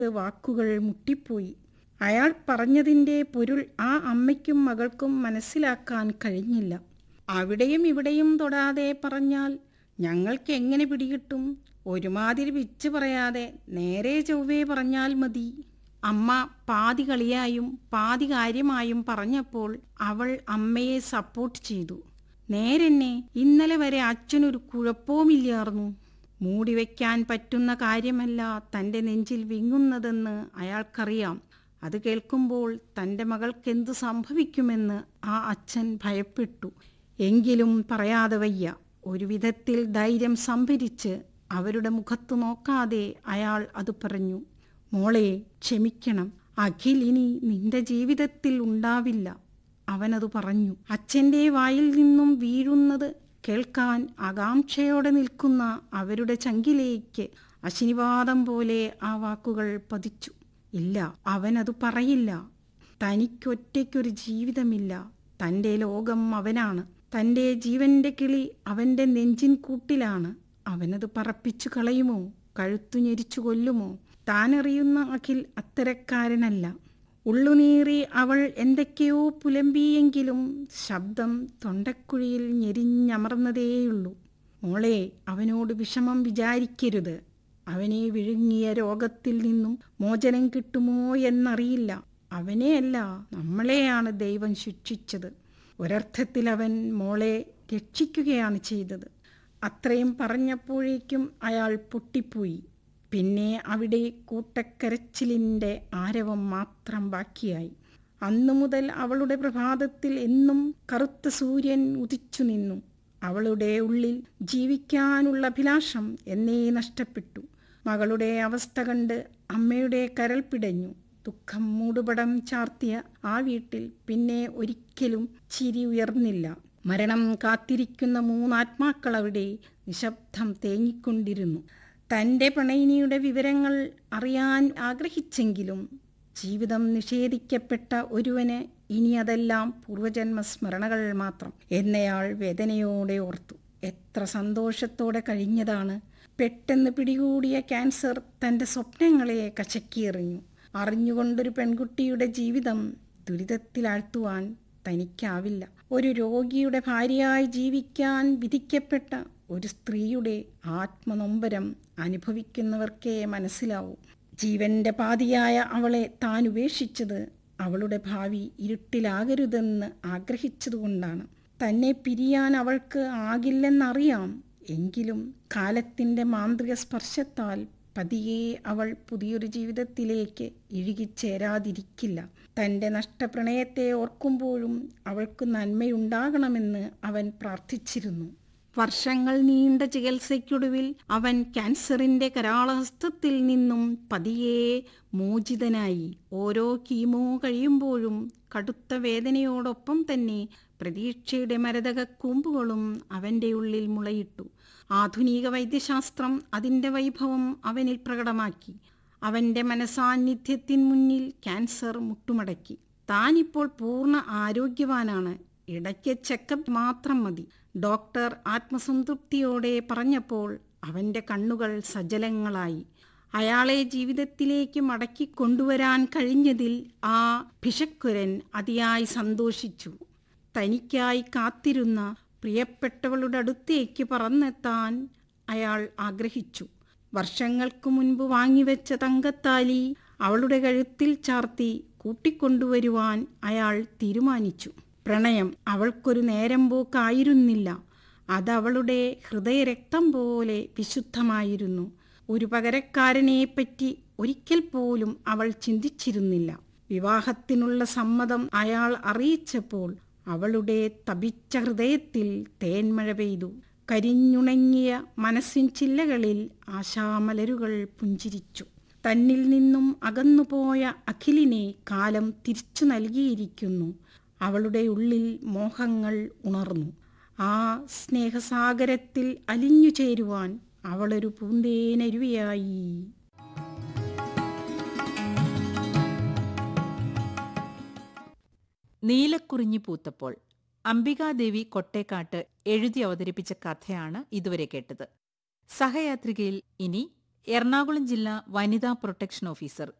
വാക്കുകൾ മുട്ടിപ്പോയി അയാൾ പറഞ്ഞതിൻ്റെ പൊരുൾ ആ അമ്മയ്ക്കും മകൾക്കും മനസ്സിലാക്കാൻ കഴിഞ്ഞില്ല അവിടെയും ഇവിടെയും തൊടാതെ പറഞ്ഞാൽ ഞങ്ങൾക്ക് എങ്ങനെ പിടികിട്ടും ഒരുമാതിരി വിച്ച് പറയാതെ നേരെ ചൊവ്വേ പറഞ്ഞാൽ മതി അമ്മ പാതി കളിയായും പാതി കാര്യമായും പറഞ്ഞപ്പോൾ അവൾ അമ്മയെ സപ്പോർട്ട് ചെയ്തു നേരെന്നെ ഇന്നലെ വരെ അച്ഛനൊരു കുഴപ്പവുമില്ലായിരുന്നു മൂടിവെക്കാൻ പറ്റുന്ന കാര്യമല്ല തൻ്റെ നെഞ്ചിൽ വിങ്ങുന്നതെന്ന് അയാൾക്കറിയാം അത് കേൾക്കുമ്പോൾ തൻ്റെ മകൾക്കെന്തു സംഭവിക്കുമെന്ന് ആ അച്ഛൻ ഭയപ്പെട്ടു എങ്കിലും പറയാതെ വയ്യ ഒരു വിധത്തിൽ ധൈര്യം സംഭരിച്ച് അവരുടെ മുഖത്ത് നോക്കാതെ അയാൾ അത് പറഞ്ഞു മോളെ ക്ഷമിക്കണം അഖിൽ ഇനി നിന്റെ ജീവിതത്തിൽ ഉണ്ടാവില്ല അവനത് പറഞ്ഞു അച്ഛൻ്റെ വായിൽ നിന്നും വീഴുന്നത് കേൾക്കാൻ ആകാംക്ഷയോടെ നിൽക്കുന്ന അവരുടെ ചങ്കിലേക്ക് അശനിവാദം പോലെ ആ വാക്കുകൾ പതിച്ചു ഇല്ല അവനത് പറയില്ല തനിക്കൊറ്റയ്ക്കൊരു ജീവിതമില്ല തൻ്റെ ലോകം അവനാണ് തൻ്റെ ജീവന്റെ കിളി അവൻ്റെ നെഞ്ചിൻ കൂട്ടിലാണ് അവനത് പറപ്പിച്ചു കളയുമോ കഴുത്തു ഞെരിച്ചു കൊല്ലുമോ താനറിയുന്ന അഖിൽ അത്തരക്കാരനല്ല ഉള്ളുനീറി അവൾ എന്തൊക്കെയോ പുലമ്പിയെങ്കിലും ശബ്ദം തൊണ്ടക്കുഴിയിൽ ഞെരിഞ്ഞമർന്നതേയുള്ളൂ മോളെ അവനോട് വിഷമം വിചാരിക്കരുത് അവനെ വിഴുങ്ങിയ രോഗത്തിൽ നിന്നും മോചനം കിട്ടുമോ എന്നറിയില്ല അവനെയല്ല നമ്മളെയാണ് ദൈവം ശിക്ഷിച്ചത് ഒരർത്ഥത്തിൽ അവൻ മോളെ രക്ഷിക്കുകയാണ് ചെയ്തത് അത്രയും പറഞ്ഞപ്പോഴേക്കും അയാൾ പൊട്ടിപ്പോയി പിന്നെ അവിടെ കൂട്ടക്കരച്ചിലിൻ്റെ ആരവം മാത്രം ബാക്കിയായി അന്നു മുതൽ അവളുടെ പ്രഭാതത്തിൽ എന്നും കറുത്ത സൂര്യൻ ഉദിച്ചു നിന്നു അവളുടെ ഉള്ളിൽ ജീവിക്കാനുള്ള അഭിലാഷം എന്നേ നഷ്ടപ്പെട്ടു മകളുടെ അവസ്ഥ കണ്ട് അമ്മയുടെ കരൾ പിടഞ്ഞു ദുഃഖം മൂടുപടം ചാർത്തിയ ആ വീട്ടിൽ പിന്നെ ഒരിക്കലും ചിരി ഉയർന്നില്ല മരണം കാത്തിരിക്കുന്ന മൂന്നാത്മാക്കൾ അവിടെ നിശബ്ദം തേങ്ങിക്കൊണ്ടിരുന്നു തൻ്റെ പ്രണയിനിയുടെ വിവരങ്ങൾ അറിയാൻ ആഗ്രഹിച്ചെങ്കിലും ജീവിതം നിഷേധിക്കപ്പെട്ട ഒരുവന് ഇനി അതെല്ലാം പൂർവജന്മ സ്മരണകൾ മാത്രം എന്നയാൾ വേദനയോടെ ഓർത്തു എത്ര സന്തോഷത്തോടെ കഴിഞ്ഞതാണ് പെട്ടെന്ന് പിടികൂടിയ ക്യാൻസർ തൻ്റെ സ്വപ്നങ്ങളെ കശക്കിയെറിഞ്ഞു അറിഞ്ഞുകൊണ്ടൊരു പെൺകുട്ടിയുടെ ജീവിതം ദുരിതത്തിലാഴ്ത്തുവാൻ തനിക്കാവില്ല ഒരു രോഗിയുടെ ഭാര്യയായി ജീവിക്കാൻ വിധിക്കപ്പെട്ട ഒരു സ്ത്രീയുടെ ആത്മനൊമ്പരം അനുഭവിക്കുന്നവർക്കേ മനസ്സിലാവൂ ജീവന്റെ പാതിയായ അവളെ താൻ ഉപേക്ഷിച്ചത് അവളുടെ ഭാവി ഇരുട്ടിലാകരുതെന്ന് ആഗ്രഹിച്ചതുകൊണ്ടാണ് തന്നെ പിരിയാൻ അവൾക്ക് ആകില്ലെന്നറിയാം എങ്കിലും കാലത്തിൻ്റെ മാന്ത്രിക സ്പർശത്താൽ പതിയെ അവൾ പുതിയൊരു ജീവിതത്തിലേക്ക് ഇഴുകിച്ചേരാതിരിക്കില്ല തൻ്റെ നഷ്ടപ്രണയത്തെ ഓർക്കുമ്പോഴും അവൾക്ക് നന്മയുണ്ടാകണമെന്ന് അവൻ പ്രാർത്ഥിച്ചിരുന്നു വർഷങ്ങൾ നീണ്ട ചികിത്സയ്ക്കൊടുവിൽ അവൻ ക്യാൻസറിൻ്റെ കരാളഹസ്തത്തിൽ നിന്നും പതിയെ മോചിതനായി ഓരോ കീമോ കഴിയുമ്പോഴും കടുത്ത വേദനയോടൊപ്പം തന്നെ പ്രതീക്ഷയുടെ മരതക കൂമ്പുകളും അവൻ്റെ ഉള്ളിൽ മുളയിട്ടു ആധുനിക വൈദ്യശാസ്ത്രം അതിൻ്റെ വൈഭവം അവനിൽ പ്രകടമാക്കി അവൻ്റെ മനസാന്നിധ്യത്തിൻ മുന്നിൽ ക്യാൻസർ മുട്ടുമടക്കി താനിപ്പോൾ പൂർണ്ണ ആരോഗ്യവാനാണ് ഇടയ്ക്ക് ചെക്കപ്പ് മാത്രം മതി ഡോക്ടർ ആത്മസംതൃപ്തിയോടെ പറഞ്ഞപ്പോൾ അവൻ്റെ കണ്ണുകൾ സജലങ്ങളായി അയാളെ ജീവിതത്തിലേക്ക് മടക്കി കൊണ്ടുവരാൻ കഴിഞ്ഞതിൽ ആ ഭിഷക്കുരൻ അതിയായി സന്തോഷിച്ചു തനിക്കായി കാത്തിരുന്ന പ്രിയപ്പെട്ടവളുടെ അടുത്തേക്ക് പറന്നെത്താൻ അയാൾ ആഗ്രഹിച്ചു വർഷങ്ങൾക്ക് മുൻപ് വാങ്ങിവെച്ച തങ്കത്താലി അവളുടെ കഴുത്തിൽ ചാർത്തി കൂട്ടിക്കൊണ്ടുവരുവാൻ അയാൾ തീരുമാനിച്ചു പ്രണയം അവൾക്കൊരു നേരം പോക്കായിരുന്നില്ല അതവളുടെ ഹൃദയരക്തം പോലെ വിശുദ്ധമായിരുന്നു ഒരു പകരക്കാരനെപ്പറ്റി ഒരിക്കൽ പോലും അവൾ ചിന്തിച്ചിരുന്നില്ല വിവാഹത്തിനുള്ള സമ്മതം അയാൾ അറിയിച്ചപ്പോൾ അവളുടെ തപിച്ച ഹൃദയത്തിൽ തേന്മഴ പെയ്തു കരിഞ്ഞുണങ്ങിയ മനസ്സിൻ ചില്ലകളിൽ ആശാമലരുകൾ പുഞ്ചിരിച്ചു തന്നിൽ നിന്നും അകന്നുപോയ അഖിലിനെ കാലം തിരിച്ചു നൽകിയിരിക്കുന്നു അവളുടെ ഉള്ളിൽ മോഹങ്ങൾ ഉണർന്നു ആ സ്നേഹസാഗരത്തിൽ അലിഞ്ഞു ചേരുവാൻ അവളൊരു പൂന്തേനരുവിയായി നീലക്കുറിഞ്ഞി പൂത്തപ്പോൾ അംബികാദേവി കൊട്ടേക്കാട്ട് എഴുതി അവതരിപ്പിച്ച കഥയാണ് ഇതുവരെ കേട്ടത് സഹയാത്രികയിൽ ഇനി എറണാകുളം ജില്ലാ വനിതാ പ്രൊട്ടക്ഷൻ ഓഫീസർ